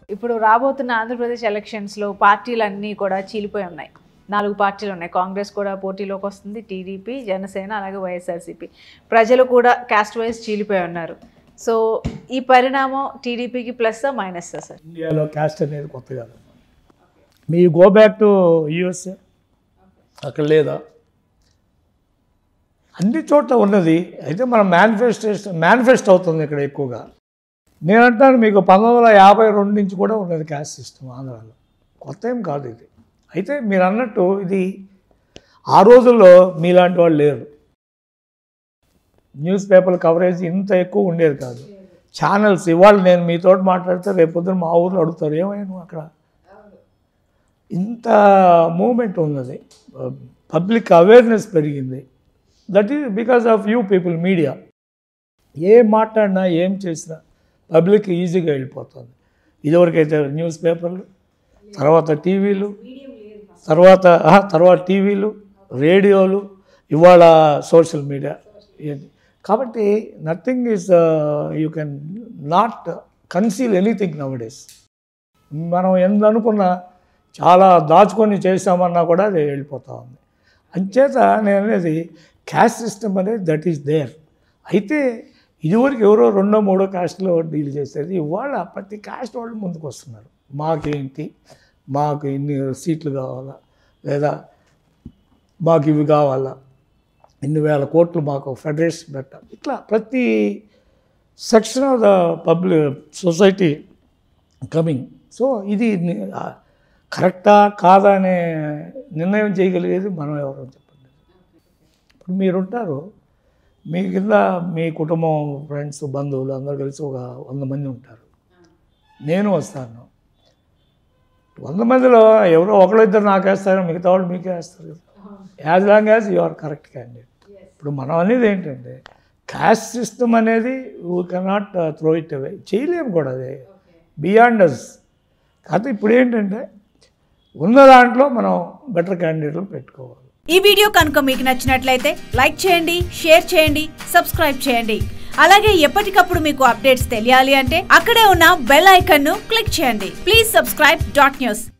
ఇప్పుడు రాబోతున్న ఆంధ్రప్రదేశ్ ఎలక్షన్స్లో పార్టీలన్నీ కూడా చీలిపోయి ఉన్నాయి నాలుగు పార్టీలు ఉన్నాయి కాంగ్రెస్ కూడా పోటీలోకి వస్తుంది టీడీపీ జనసేన అలాగే వైఎస్ఆర్సీపీ ప్రజలు కూడా కాస్ట్ వైజ్ చీలిపోయి ఉన్నారు సో ఈ పరిణామం టీడీపీకి ప్లస్ మైనస్ సార్ ఇండియాలో క్యాస్ట్ అనేది కొత్త కాదు మీ గో బ్యాక్ టు యూఎస్ఏ అక్కడ లేదా అన్ని చోట్ల ఉన్నది అయితే మన మేనిఫెస్టేషన్ మేనిఫెస్ట్ అవుతుంది ఇక్కడ ఎక్కువగా నేను అంటాను మీకు పంతొమ్మిది వందల యాభై రెండు నుంచి కూడా ఉన్నది క్యాస్ట్ సిస్టమ్ ఆంధ్రాలో కొత్త ఏం కాదు ఇది అయితే మీరు అన్నట్టు ఇది ఆ రోజుల్లో మీలాంటి వాళ్ళు లేరు న్యూస్ పేపర్ కవరేజ్ ఇంత ఎక్కువ ఉండేది కాదు ఛానల్స్ ఇవాళ నేను మీతో మాట్లాడితే రేపు పొద్దున మా ఊర్లో అడుగుతారు ఏమైనా నువ్వు అక్కడ ఇంత మూమెంట్ ఉన్నది పబ్లిక్ అవేర్నెస్ పెరిగింది that is because of you people media ఏం మాట్లాడినా ఏం చేసినా పబ్లిక్ ఈజీగా వెళ్ళిపోతుంది ఇదివరకైతే న్యూస్ పేపర్లు తర్వాత టీవీలు తర్వాత ఆహా, తర్వాత టీవీలు రేడియోలు ఇవాళ సోషల్ మీడియా ఇది కాబట్టి nothing is you can not conceal anything nowadays మనం ఎంత అనుకున్నా చాలా దాచుకొని చేసామన్నా కూడా అది వెళ్ళిపోతూ ఉంది అంచేత నేను అనేది క్యాస్ట్ సిస్టమ్ అనేది దట్ ఈస్ దేర్ అయితే ఇదివరకు ఎవరో రెండో మూడో క్యాస్ట్లో డీల్ చేసేది ఇవాళ ప్రతి క్యాస్ట్ వాళ్ళు ముందుకు వస్తున్నారు మాకేంటి మాకు ఇన్ని సీట్లు కావాలా లేదా మాకు ఇవి కావాలా ఇన్ని వేల కోట్లు మాకు ఫెడరేషన్ పెట్టాలి ఇట్లా ప్రతి section of the public society coming so ఇది ని- ఆ, కరెక్టా కాదా అనే నిర్ణయం చేయగలిగేది మనం ఎవరో చెప్పండి ఇప్పుడు మీరుంటారు మీ కింద మీ కుటుంబం ఫ్రెండ్స్ బంధువులు అందరూ కలిసి ఒక వంద మంది ఉంటారు నేను వస్తాను వంద మందిలో ఎవరో ఒకళ్ళు ఇద్దరు నాకు వేస్తారు మిగతా వాళ్ళు మీకే వేస్తారు కదా as long as you are correct candidate ఇప్పుడు మనం అనేది ఏంటంటే క్యాస్ట్ సిస్టమ్ అనేది we cannot throw it away చేయలేము కూడా అది బియాండ్ అస్ కాకపోతే ఇప్పుడు ఏంటంటే ఉన్న దాంట్లో మనం బెటర్ క్యాండిడేట్లు పెట్టుకోవాలి ఈ వీడియో కనుక మీకు నచ్చినట్లయితే లైక్ చేయండి షేర్ చేయండి సబ్స్క్రైబ్ చేయండి అలాగే ఎప్పటికప్పుడు మీకు అప్డేట్స్ తెలియాలి అంటే అక్కడే ఉన్న బెల్ ఐకాన్ ను క్లిక్ చేయండి ప్లీజ్ సబ్స్క్రైబ్ డాట్ న్యూస్